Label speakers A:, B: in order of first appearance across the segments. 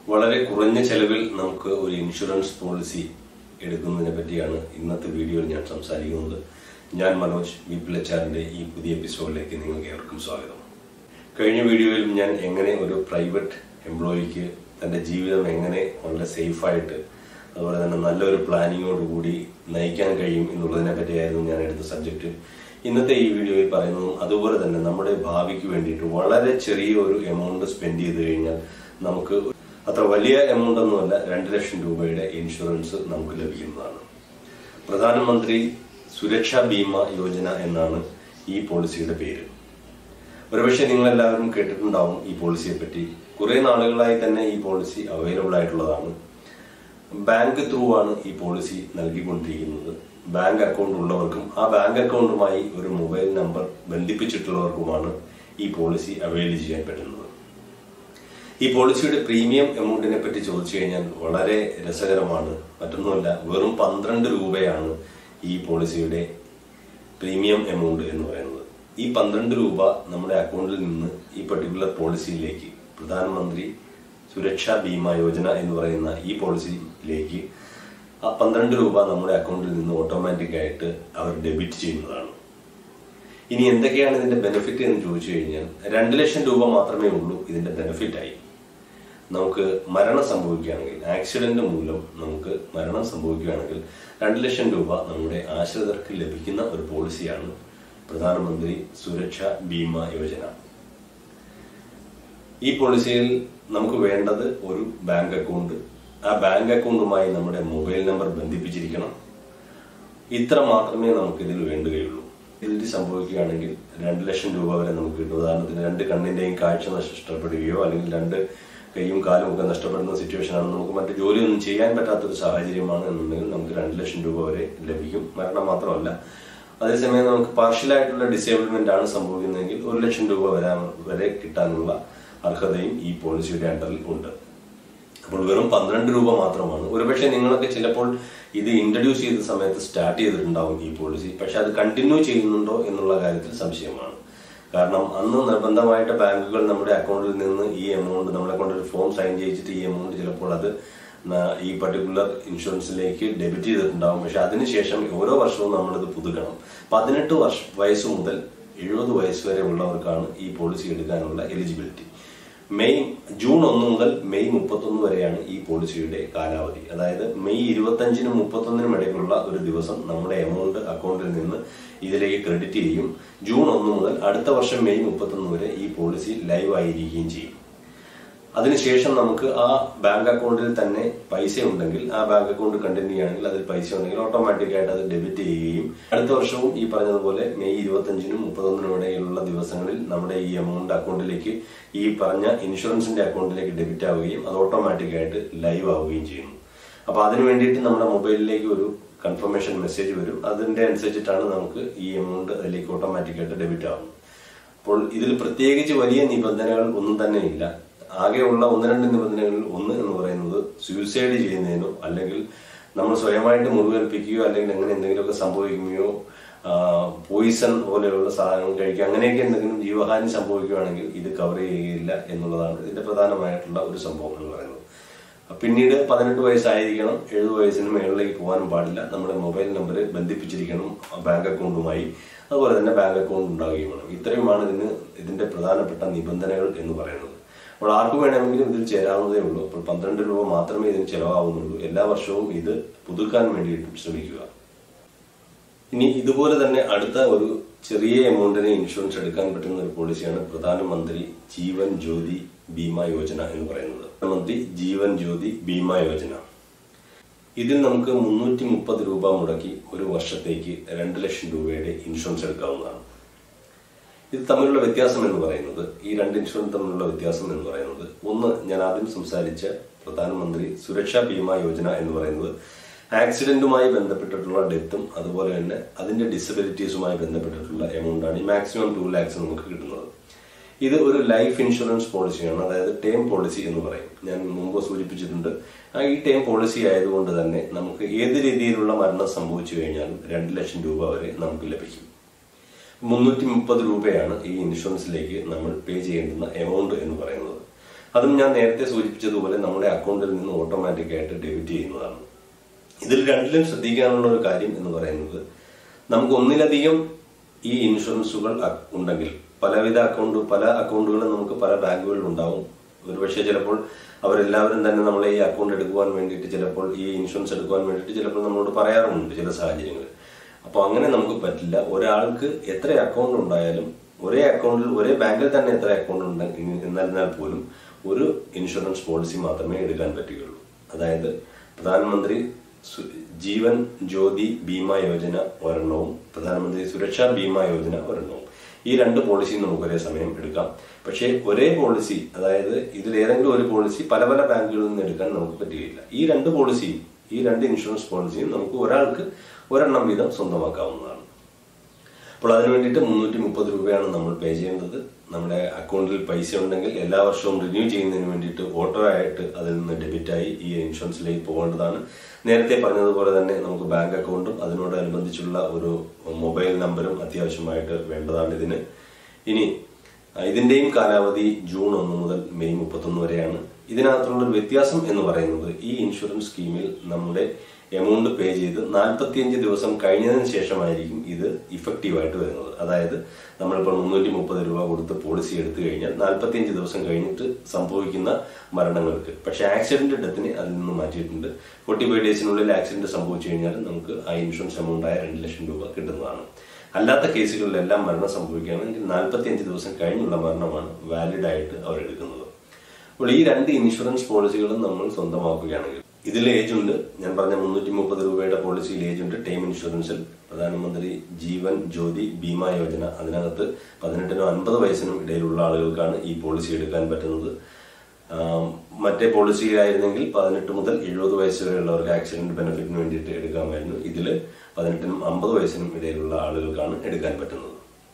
A: വളരെ കുറഞ്ഞ ചെലവിൽ നമുക്ക് ഒരു ഇൻഷുറൻസ് പോളിസി എടുക്കുന്നതിനെ പറ്റിയാണ് ഇന്നത്തെ വീഡിയോയിൽ ഞാൻ സംസാരിക്കുന്നത് ഞാൻ മനോജ് വി പി എച്ച് ഈ പുതിയ എപ്പിസോഡിലേക്ക് നിങ്ങൾക്ക് ഏവർക്കും സ്വാഗതം കഴിഞ്ഞ വീഡിയോയിൽ ഞാൻ എങ്ങനെ ഒരു പ്രൈവറ്റ് എംപ്ലോയിക്ക് തന്റെ ജീവിതം എങ്ങനെ വളരെ സേഫായിട്ട് അതുപോലെ തന്നെ നല്ലൊരു പ്ലാനിങ്ങോടുകൂടി നയിക്കാൻ കഴിയും എന്നുള്ളതിനെ പറ്റിയായിരുന്നു ഞാൻ എടുത്ത സബ്ജക്റ്റ് ഇന്നത്തെ ഈ വീഡിയോയിൽ പറയുന്നതും അതുപോലെ തന്നെ നമ്മുടെ ഭാവിക്ക് വേണ്ടിയിട്ട് വളരെ ചെറിയ ഒരു എമൗണ്ട് സ്പെൻഡ് ചെയ്ത് കഴിഞ്ഞാൽ നമുക്ക് അത്ര വലിയ എമൗണ്ട് ഒന്നുമല്ല രണ്ട് ലക്ഷം രൂപയുടെ ഇൻഷുറൻസ് നമുക്ക് ലഭിക്കുന്നതാണ് പ്രധാനമന്ത്രി സുരക്ഷാ ബീമ യോജന എന്നാണ് ഈ പോളിസിയുടെ പേര് ഒരുപക്ഷെ നിങ്ങൾ എല്ലാവരും കേട്ടിട്ടുണ്ടാവും ഈ പോളിസിയെ പറ്റി കുറെ നാളുകളായി തന്നെ ഈ പോളിസി അവൈലബിൾ ആയിട്ടുള്ളതാണ് ബാങ്ക് ത്രൂ ആണ് ഈ പോളിസി നൽകിക്കൊണ്ടിരിക്കുന്നത് ബാങ്ക് അക്കൗണ്ട് ഉള്ളവർക്കും ആ ബാങ്ക് അക്കൗണ്ടുമായി ഒരു മൊബൈൽ നമ്പർ ബന്ധിപ്പിച്ചിട്ടുള്ളവർക്കുമാണ് ഈ പോളിസി അവൈൽ ചെയ്യാൻ പറ്റുന്നത് ഈ പോളിസിയുടെ പ്രീമിയം എമൗണ്ടിനെ പറ്റി ചോദിച്ചു കഴിഞ്ഞാൽ വളരെ രസകരമാണ് മറ്റൊന്നുമല്ല വെറും പന്ത്രണ്ട് രൂപയാണ് ഈ പോളിസിയുടെ പ്രീമിയം എമൗണ്ട് എന്ന് പറയുന്നത് ഈ പന്ത്രണ്ട് രൂപ നമ്മുടെ അക്കൗണ്ടിൽ നിന്ന് ഈ പർട്ടിക്കുലർ പോളിസിയിലേക്ക് പ്രധാനമന്ത്രി സുരക്ഷാ ബീമ യോജന എന്ന് പറയുന്ന ഈ പോളിസിയിലേക്ക് ആ പന്ത്രണ്ട് രൂപ നമ്മുടെ അക്കൗണ്ടിൽ നിന്ന് ഓട്ടോമാറ്റിക് ആയിട്ട് അവർ ഡെബിറ്റ് ചെയ്യുന്നതാണ് ഇനി എന്തൊക്കെയാണ് ഇതിന്റെ ബെനിഫിറ്റ് എന്ന് ചോദിച്ചു കഴിഞ്ഞാൽ രണ്ട് ലക്ഷം രൂപ മാത്രമേ ഉള്ളൂ ഇതിന്റെ ബെനിഫിറ്റായി നമുക്ക് മരണം സംഭവിക്കുകയാണെങ്കിൽ ആക്സിഡന്റ് മൂലം നമുക്ക് മരണം സംഭവിക്കുകയാണെങ്കിൽ രണ്ട് ലക്ഷം രൂപ നമ്മുടെ ആശ്രിതർക്ക് ലഭിക്കുന്ന ഒരു പോളിസിയാണ് പ്രധാനമന്ത്രി സുരക്ഷ ബീമ യോജന ഈ പോളിസിയിൽ നമുക്ക് വേണ്ടത് ഒരു ബാങ്ക് അക്കൗണ്ട് ആ ബാങ്ക് അക്കൗണ്ടുമായി നമ്മുടെ മൊബൈൽ നമ്പർ ബന്ധിപ്പിച്ചിരിക്കണം ഇത്ര മാത്രമേ നമുക്ക് ഇതിൽ വേണ്ടുകയുള്ളൂ ഇതിൽ സംഭവിക്കുകയാണെങ്കിൽ രണ്ട് ലക്ഷം രൂപ വരെ നമുക്ക് കിട്ടും ഉദാഹരണത്തിന് രണ്ട് കണ്ണിന്റെയും കാഴ്ച നഷ്ടപ്പെടുകയോ അല്ലെങ്കിൽ രണ്ട് കൈയും കാലും ഒക്കെ നഷ്ടപ്പെടുന്ന സിറ്റുവേഷൻ ആണ് നമുക്ക് മറ്റു ജോലിയൊന്നും ചെയ്യാൻ പറ്റാത്തൊരു സാഹചര്യമാണ് എന്നുണ്ടെങ്കിൽ നമുക്ക് രണ്ട് ലക്ഷം രൂപ വരെ ലഭിക്കും മരണം മാത്രമല്ല അതേസമയം നമുക്ക് പാർഷ്യലായിട്ടുള്ള ഡിസേബിൾമെന്റ് ആണ് സംഭവിക്കുന്നതെങ്കിൽ ഒരു ലക്ഷം രൂപ വരാൻ വരെ കിട്ടാനുള്ള അർഹതയും ഈ പോളിസിയുടെ അണ്ടറിൽ ഉണ്ട് അപ്പോൾ വെറും പന്ത്രണ്ട് രൂപ മാത്രമാണ് ഒരുപക്ഷെ നിങ്ങളൊക്കെ ചിലപ്പോൾ ഇത് ഇൻട്രൊഡ്യൂസ് ചെയ്ത സമയത്ത് സ്റ്റാർട്ട് ചെയ്തിട്ടുണ്ടാവും ഈ പോളിസി പക്ഷെ അത് കണ്ടിന്യൂ ചെയ്യുന്നുണ്ടോ എന്നുള്ള കാര്യത്തിൽ സംശയമാണ് കാരണം അന്ന് നിർബന്ധമായിട്ട് ബാങ്കുകൾ നമ്മുടെ അക്കൗണ്ടിൽ നിന്ന് ഈ എമൗണ്ട് നമ്മളെ കൊണ്ട് ഒരു ഫോം സൈൻ ചെയ്യിച്ചിട്ട് ഈ എമൗണ്ട് ചിലപ്പോൾ അത് ഈ പർട്ടിക്കുലർ ഇൻഷുറൻസിലേക്ക് ഡെബിറ്റ് ചെയ്തിട്ടുണ്ടാവും പക്ഷെ അതിനുശേഷം ഓരോ വർഷവും നമ്മളിത് പുതുക്കണം പതിനെട്ട് വർഷ വയസ്സ് മുതൽ എഴുപത് വയസ്സ് വരെ ഉള്ളവർക്കാണ് ഈ പോളിസി എടുക്കാനുള്ള എലിജിബിലിറ്റി മെയ് ജൂൺ ഒന്ന് മുതൽ മെയ് മുപ്പത്തൊന്ന് വരെയാണ് ഈ പോളിസിയുടെ കാലാവധി അതായത് മെയ് ഇരുപത്തഞ്ചിനും മുപ്പത്തൊന്നിനും ഇടയ്ക്കുള്ള ഒരു ദിവസം നമ്മുടെ എമൗണ്ട് അക്കൗണ്ടിൽ നിന്ന് ഇതിലേക്ക് ക്രെഡിറ്റ് ചെയ്യും ജൂൺ ഒന്ന് മുതൽ അടുത്ത വർഷം മെയ് മുപ്പത്തൊന്ന് വരെ ഈ പോളിസി ലൈവ് ആയിരിക്കുകയും ചെയ്യും അതിനുശേഷം നമുക്ക് ആ ബാങ്ക് അക്കൗണ്ടിൽ തന്നെ പൈസ ഉണ്ടെങ്കിൽ ആ ബാങ്ക് അക്കൗണ്ട് കണ്ടിന്യൂ ചെയ്യുകയാണെങ്കിൽ അതിൽ പൈസ ഉണ്ടെങ്കിൽ ഓട്ടോമാറ്റിക് ആയിട്ട് അത് ഡെബിറ്റ് ചെയ്യുകയും അടുത്ത വർഷവും ഈ പറഞ്ഞതുപോലെ മെയ് ഇരുപത്തഞ്ചിനും മുപ്പത്തൊന്നിനും ഇടയിലുള്ള ദിവസങ്ങളിൽ നമ്മുടെ ഈ എമൗണ്ട് അക്കൗണ്ടിലേക്ക് ഈ പറഞ്ഞ ഇൻഷുറൻസിന്റെ അക്കൗണ്ടിലേക്ക് ഡെബിറ്റ് ആവുകയും അത് ഓട്ടോമാറ്റിക് ആയിട്ട് ലൈവ് ആവുകയും ചെയ്യുന്നു അപ്പൊ അതിനു വേണ്ടിയിട്ട് നമ്മുടെ മൊബൈലിലേക്ക് ഒരു കൺഫർമേഷൻ മെസ്സേജ് വരും അതിന്റെ അനുസരിച്ചിട്ടാണ് നമുക്ക് ഈ എമൗണ്ട് അതിലേക്ക് ഓട്ടോമാറ്റിക് ആയിട്ട് ഡെബിറ്റ് ആവുന്നത് അപ്പോൾ ഇതിൽ പ്രത്യേകിച്ച് വലിയ നിബന്ധനകൾ ഒന്നും തന്നെ ഇല്ല ആകെയുള്ള ഒന്ന് രണ്ട് നിബന്ധനകളിൽ ഒന്ന് എന്ന് പറയുന്നത് സൂയിസൈഡ് ചെയ്യുന്നതിനോ അല്ലെങ്കിൽ നമ്മൾ സ്വയമായിട്ട് മുറിവേൽപ്പിക്കുകയോ അല്ലെങ്കിൽ അങ്ങനെ എന്തെങ്കിലുമൊക്കെ സംഭവിക്കുകയോ പോയിസൺ പോലെയുള്ള സാധനങ്ങൾ കഴിക്കുക അങ്ങനെയൊക്കെ എന്തെങ്കിലും ജീവഹാനി സംഭവിക്കുകയാണെങ്കിൽ ഇത് കവർ ചെയ്യുകയില്ല എന്നുള്ളതാണ് ഇതിന്റെ പ്രധാനമായിട്ടുള്ള ഒരു സംഭവം എന്ന് പറയുന്നത് പിന്നീട് പതിനെട്ട് വയസ്സായിരിക്കണം എഴുപത് വയസ്സിന് മേളിലേക്ക് പോകാനും പാടില്ല നമ്മുടെ മൊബൈൽ നമ്പർ ബന്ധിപ്പിച്ചിരിക്കണം ബാങ്ക് അക്കൗണ്ടുമായി അതുപോലെ തന്നെ ബാങ്ക് അക്കൗണ്ട് ഉണ്ടാവുകയും വേണം ഇത്രയുമാണ് ഇതിന് ഇതിന്റെ പ്രധാനപ്പെട്ട നിബന്ധനകൾ എന്ന് പറയുന്നത് അപ്പോൾ ആർക്ക് വേണമെങ്കിലും ഇതിൽ ചേരാവുന്നതേ ഉള്ളൂ അപ്പോൾ പന്ത്രണ്ട് രൂപ മാത്രമേ ഇതിന് ചെലവാകുന്നുള്ളൂ എല്ലാ വർഷവും ഇത് പുതുക്കാൻ വേണ്ടിയിട്ടും ശ്രമിക്കുക ഇനി ഇതുപോലെ തന്നെ അടുത്ത ഒരു ചെറിയ എമൗണ്ടിന് ഇൻഷുറൻസ് എടുക്കാൻ പറ്റുന്ന ഒരു പോളിസിയാണ് പ്രധാനമന്ത്രി ജീവൻ ജ്യോതി ബീമ യോജന എന്ന് പറയുന്നത് പ്രധാനമന്ത്രി ജീവൻ ജ്യോതി ബീമ യോജന ഇതിൽ നമുക്ക് മുന്നൂറ്റി മുപ്പത് രൂപ മുടക്കി ഒരു വർഷത്തേക്ക് രണ്ട് ലക്ഷം രൂപയുടെ ഇൻഷുറൻസ് എടുക്കാവുന്നതാണ് ഇത് തമ്മിലുള്ള വ്യത്യാസം എന്ന് പറയുന്നത് ഈ രണ്ട് ഇൻഷുറൻസ് തമ്മിലുള്ള വ്യത്യാസം എന്ന് പറയുന്നത് ഒന്ന് ഞാൻ ആദ്യം സംസാരിച്ച പ്രധാനമന്ത്രി സുരക്ഷാ ബീമ യോജന എന്ന് പറയുന്നത് ആക്സിഡന്റുമായി ബന്ധപ്പെട്ടിട്ടുള്ള ഡെത്തും അതുപോലെ തന്നെ അതിന്റെ ഡിസബിലിറ്റീസുമായി ബന്ധപ്പെട്ടിട്ടുള്ള എമൗണ്ട് ആണ് ഈ മാക്സിമം ടു ലാക്സ് നമുക്ക് കിട്ടുന്നത് ഇത് ഒരു ലൈഫ് ഇൻഷുറൻസ് പോളിസിയാണ് അതായത് ടേം പോളിസി എന്ന് പറയും ഞാൻ മുമ്പ് സൂചിപ്പിച്ചിട്ടുണ്ട് ആ ഈ ടേം പോളിസി ആയതുകൊണ്ട് തന്നെ നമുക്ക് ഏത് രീതിയിലുള്ള മരണം സംഭവിച്ചു കഴിഞ്ഞാലും രണ്ട് ലക്ഷം രൂപ വരെ നമുക്ക് ലഭിക്കും മുന്നൂറ്റി മുപ്പത് രൂപയാണ് ഈ ഇൻഷുറൻസിലേക്ക് നമ്മൾ പേ ചെയ്യേണ്ടുന്ന എമൗണ്ട് എന്ന് പറയുന്നത് അതും ഞാൻ നേരത്തെ സൂചിപ്പിച്ചതുപോലെ നമ്മുടെ അക്കൗണ്ടിൽ നിന്ന് ഓട്ടോമാറ്റിക് ആയിട്ട് ഡെബിറ്റ് ചെയ്യുന്നതാണ് ഇതിൽ രണ്ടിലും ശ്രദ്ധിക്കാനുള്ള ഒരു കാര്യം എന്ന് പറയുന്നത് നമുക്ക് ഒന്നിലധികം ഈ ഇൻഷുറൻസുകൾ അ- ഉണ്ടെങ്കിൽ പലവിധ അക്കൗണ്ട് പല അക്കൗണ്ടുകളും നമുക്ക് പല ബാങ്കുകളിൽ ഉണ്ടാവും ഒരുപക്ഷെ ചിലപ്പോൾ അവരെല്ലാവരും തന്നെ നമ്മളെ ഈ അക്കൗണ്ട് എടുക്കുവാൻ വേണ്ടിയിട്ട് ചിലപ്പോൾ ഈ ഇൻഷുറൻസ് എടുക്കുവാൻ വേണ്ടിയിട്ട് ചിലപ്പോൾ നമ്മളോട് പറയാറുമുണ്ട് ചില സാഹചര്യങ്ങളിൽ അപ്പോൾ അങ്ങനെ നമുക്ക് പറ്റില്ല ഒരാൾക്ക് എത്ര അക്കൗണ്ട് ഉണ്ടായാലും ഒരേ അക്കൗണ്ടിൽ ഒരേ ബാങ്കിൽ തന്നെ എത്ര അക്കൗണ്ട് ഉണ്ടെങ്കിൽ എന്നിരുന്നാൽ പോലും ഒരു ഇൻഷുറൻസ് പോളിസി മാത്രമേ എടുക്കാൻ പറ്റുകയുള്ളൂ അതായത് പ്രധാനമന്ത്രി സു- ജീവൻ ജ്യോതി ബീമ യോജന ഒരെണ്ണവും പ്രധാനമന്ത്രി സുരക്ഷാ ബീമ യോജന ഒരെണ്ണവും ഈ രണ്ട് പോളിസിയും നമുക്ക് ഒരേ സമയം എടുക്കാം പക്ഷേ ഒരേ പോളിസി അതായത് ഇതിൽ ഏതെങ്കിലും ഒരു പോളിസി പല പല ബാങ്കുകളിൽ നിന്ന് എടുക്കാൻ നമുക്ക് പറ്റുകയില്ല ഈ രണ്ട് പോളിസിയും ഈ രണ്ട് ഇൻഷുറൻസ് പോളിസിയും നമുക്ക് ഒരാൾക്ക് ഒരെണ്ണം വീതം സ്വന്തമാക്കാവുന്നതാണ് അപ്പോൾ അതിന് വേണ്ടിയിട്ട് മുന്നൂറ്റി മുപ്പത് രൂപയാണ് നമ്മൾ പേ ചെയ്യേണ്ടത് നമ്മുടെ അക്കൗണ്ടിൽ പൈസ ഉണ്ടെങ്കിൽ എല്ലാ വർഷവും റിന്യൂ ചെയ്യുന്നതിന് വേണ്ടിയിട്ട് ഓട്ടോ ആയിട്ട് അതിൽ നിന്ന് ഡെബിറ്റായി ഈ ഇൻഷുറൻസിലേക്ക് പോകേണ്ടതാണ് നേരത്തെ പറഞ്ഞതുപോലെ തന്നെ നമുക്ക് ബാങ്ക് അക്കൗണ്ടും അതിനോടനുബന്ധിച്ചുള്ള ഒരു മൊബൈൽ നമ്പറും അത്യാവശ്യമായിട്ട് വേണ്ടതാണ് ഇതിന് ഇനി ആ, ഇതിന്റെയും കാലാവധി ജൂൺ ഒന്ന് മുതൽ മെയ് മുപ്പത്തൊന്ന് വരെയാണ് ഇതിനകത്തുള്ള ഒരു വ്യത്യാസം എന്ന് പറയുന്നത് ഈ ഇൻഷുറൻസ് സ്കീമിൽ നമ്മുടെ എമൗണ്ട് പേ ചെയ്ത് നാൽപ്പത്തിയഞ്ച് ദിവസം കഴിഞ്ഞതിന് ശേഷമായിരിക്കും ഇത് ഇഫക്റ്റീവ് ആയിട്ട് വരുന്നത് അതായത് നമ്മളിപ്പോൾ മുന്നൂറ്റി മുപ്പത് രൂപ കൊടുത്ത് പോളിസി എടുത്തു കഴിഞ്ഞാൽ നാൽപ്പത്തിയഞ്ച് ദിവസം കഴിഞ്ഞിട്ട് സംഭവിക്കുന്ന മരണങ്ങൾക്ക് പക്ഷെ ആക്സിഡന്റ് ഡെത്തിന് അതിൽ നിന്ന് മാറ്റിയിട്ടുണ്ട് ഫോർട്ടി ഫൈവ് ഡേയ്സിനുള്ളിൽ ആക്സിഡന്റ് സംഭവിച്ചു കഴിഞ്ഞാൽ നമുക്ക് ആ ഇൻഷുറൻസ് എമൗണ്ട് ആയ രണ്ട് ലക്ഷം രൂപ കിട്ടുന്നതാണ് അല്ലാത്ത കേസുകളിലെല്ലാം മരണം സംഭവിക്കുകയാണെങ്കിൽ നാൽപ്പത്തിയഞ്ച് ദിവസം കഴിഞ്ഞുള്ള മരണമാണ് വാലിഡ് ആയിട്ട് അവർ എടുക്കുന്നത് അപ്പോൾ ഈ രണ്ട് ഇൻഷുറൻസ് പോളിസികളും നമ്മൾ സ്വന്തമാക്കുകയാണെങ്കിൽ ഇതിൽ ഏജ് ഉണ്ട് ഞാൻ പറഞ്ഞ മുന്നൂറ്റി മുപ്പത് രൂപയുടെ പോളിസിയിൽ ഏജ് ഉണ്ട് ടൈം ഇൻഷുറൻസിൽ പ്രധാനമന്ത്രി ജീവൻ ജ്യോതി ബീമ യോജന അതിനകത്ത് പതിനെട്ടിനും അൻപത് വയസ്സിനും ഇടയിലുള്ള ആളുകൾക്കാണ് ഈ പോളിസി എടുക്കാൻ പറ്റുന്നത് ആം, മറ്റേ പോളിസിയിലായിരുന്നെങ്കിൽ പതിനെട്ട് മുതൽ എഴുപത് വയസ്സ് വരെയുള്ളവർക്ക് ആക്സിഡന്റ് ബെനിഫിറ്റിന് വേണ്ടിയിട്ട് എടുക്കാമായിരുന്നു ഇതിൽ പതിനെട്ടിനും അമ്പത് വയസ്സിനും ഇടയിലുള്ള ആളുകൾക്കാണ് എടുക്കാൻ പറ്റുന്നത്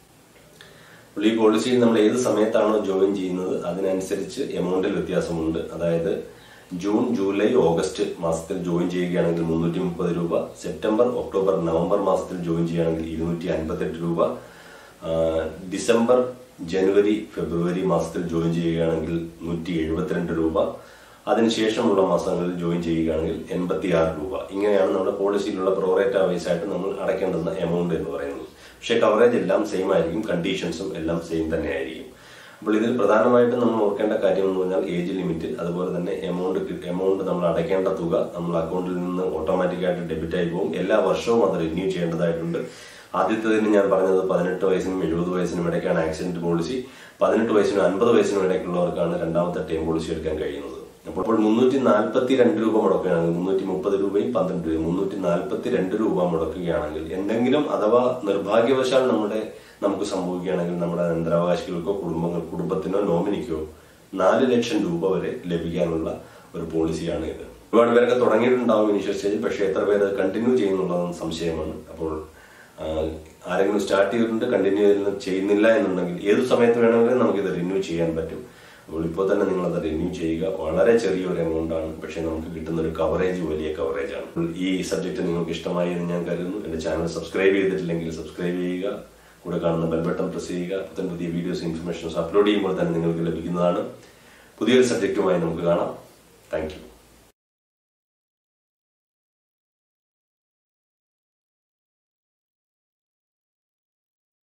A: അപ്പോൾ ഈ പോളിസിയിൽ നമ്മൾ ഏത് സമയത്താണോ ജോയിൻ ചെയ്യുന്നത് അതിനനുസരിച്ച് എമൗണ്ടിൽ വ്യത്യാസമുണ്ട് അതായത് ജൂൺ ജൂലൈ ഓഗസ്റ്റ് മാസത്തിൽ ജോയിൻ ചെയ്യുകയാണെങ്കിൽ മുന്നൂറ്റി മുപ്പത് രൂപ സെപ്റ്റംബർ ഒക്ടോബർ നവംബർ മാസത്തിൽ ജോയിൻ ചെയ്യുകയാണെങ്കിൽ ഇരുന്നൂറ്റി അൻപത്തെട്ട് രൂപ ആ, ഡിസംബർ ജനുവരി ഫെബ്രുവരി മാസത്തിൽ ജോയിൻ ചെയ്യുകയാണെങ്കിൽ നൂറ്റി എഴുപത്തിരണ്ട് രൂപ അതിനുശേഷമുള്ള മാസങ്ങളിൽ ജോയിൻ ചെയ്യുകയാണെങ്കിൽ എൺപത്തി ആറ് രൂപ ഇങ്ങനെയാണ് നമ്മുടെ പോളിസിയിലുള്ള പ്രോറേറ്റ വൈസ് ആയിട്ട് നമ്മൾ അടയ്ക്കേണ്ടുന്ന എമൗണ്ട് എന്ന് പറയുന്നത് പക്ഷേ കവറേജ് എല്ലാം സെയിം ആയിരിക്കും കണ്ടീഷൻസും എല്ലാം സെയിം തന്നെ ആയിരിക്കും അപ്പോൾ ഇതിൽ പ്രധാനമായിട്ടും നമ്മൾ ഓർക്കേണ്ട കാര്യം എന്ന് പറഞ്ഞാൽ ഏജ് ലിമിറ്റ് അതുപോലെ തന്നെ എമൗണ്ട് എമൗണ്ട് നമ്മൾ അടയ്ക്കേണ്ട തുക നമ്മൾ അക്കൗണ്ടിൽ നിന്ന് ഓട്ടോമാറ്റിക്കായിട്ട് ഡെബിറ്റ് ആയി പോകും എല്ലാ വർഷവും അത് റിന്യൂ ചെയ്യേണ്ടതായിട്ടുണ്ട് ആദ്യത്തേതിന് ഞാൻ പറഞ്ഞത് പതിനെട്ട് വയസ്സിനും എഴുപത് വയസ്സിനും ഇടയ്ക്കാണ് ആക്സിഡന്റ് പോളിസി പതിനെട്ട് വയസ്സിനും അൻപത് വയസ്സിനും ഇടയ്ക്കുള്ളവർക്കാണ് രണ്ടാമത്തെ ടൈം പോളിസി എടുക്കാൻ കഴിയുന്നത് അപ്പോൾ മുന്നൂറ്റി നാൽപ്പത്തി രണ്ട് രൂപ മുടക്കുകയാണെങ്കിൽ മുന്നൂറ്റി മുപ്പത് രൂപയും പന്ത്രണ്ട് രൂപയും മുന്നൂറ്റി നാൽപ്പത്തി രണ്ട് രൂപ മുടക്കുകയാണെങ്കിൽ എന്തെങ്കിലും അഥവാ നിർഭാഗ്യവശാൽ നമ്മുടെ നമുക്ക് സംഭവിക്കുകയാണെങ്കിൽ നമ്മുടെ അനന്തരാവകാശികൾക്കോ കുടുംബങ്ങൾ കുടുംബത്തിനോ നോമിനിക്കോ നാല് ലക്ഷം രൂപ വരെ ലഭിക്കാനുള്ള ഒരു പോളിസിയാണ് ഇത് ഒരുപാട് പേരൊക്കെ തുടങ്ങിയിട്ടുണ്ടാവും ഇനിഷ്യൽ സ്റ്റേജിൽ പക്ഷേ എത്ര പേര് കണ്ടിന്യൂ ചെയ്യുന്നുള്ളതെന്ന് സംശയമാണ് അപ്പോൾ ആ, ആരെങ്കിലും സ്റ്റാർട്ട് ചെയ്തിട്ടുണ്ട് കണ്ടിന്യൂ ചെയ്യുന്നില്ല എന്നുണ്ടെങ്കിൽ ഏത് സമയത്ത് വേണമെങ്കിലും നമുക്കിത് റിന്യൂ ചെയ്യാൻ പറ്റും അപ്പോൾ ഇപ്പോൾ തന്നെ നിങ്ങൾ അത് റിന്യൂ ചെയ്യുക വളരെ ചെറിയൊരു എമൗണ്ട് ആണ് പക്ഷേ നമുക്ക് കിട്ടുന്ന ഒരു കവറേജ് വലിയ കവറേജ് ആണ് അപ്പോൾ ഈ സബ്ജക്റ്റ് നിങ്ങൾക്ക് ഇഷ്ടമായി എന്ന് ഞാൻ കരുതുന്നു എന്റെ ചാനൽ സബ്സ്ക്രൈബ് ചെയ്തിട്ടില്ലെങ്കിൽ സബ്സ്ക്രൈബ് ചെയ്യുക കൂടെ കാണുന്ന ബെൽ ബട്ടൺ പ്രസ് ചെയ്യുക പുത്തൻ പുതിയ വീഡിയോസ് ഇൻഫർമേഷൻസ് അപ്ലോഡ് ചെയ്യുമ്പോൾ തന്നെ നിങ്ങൾക്ക് ലഭിക്കുന്നതാണ് പുതിയൊരു സബ്ജക്റ്റുമായി നമുക്ക് കാണാം താങ്ക് യു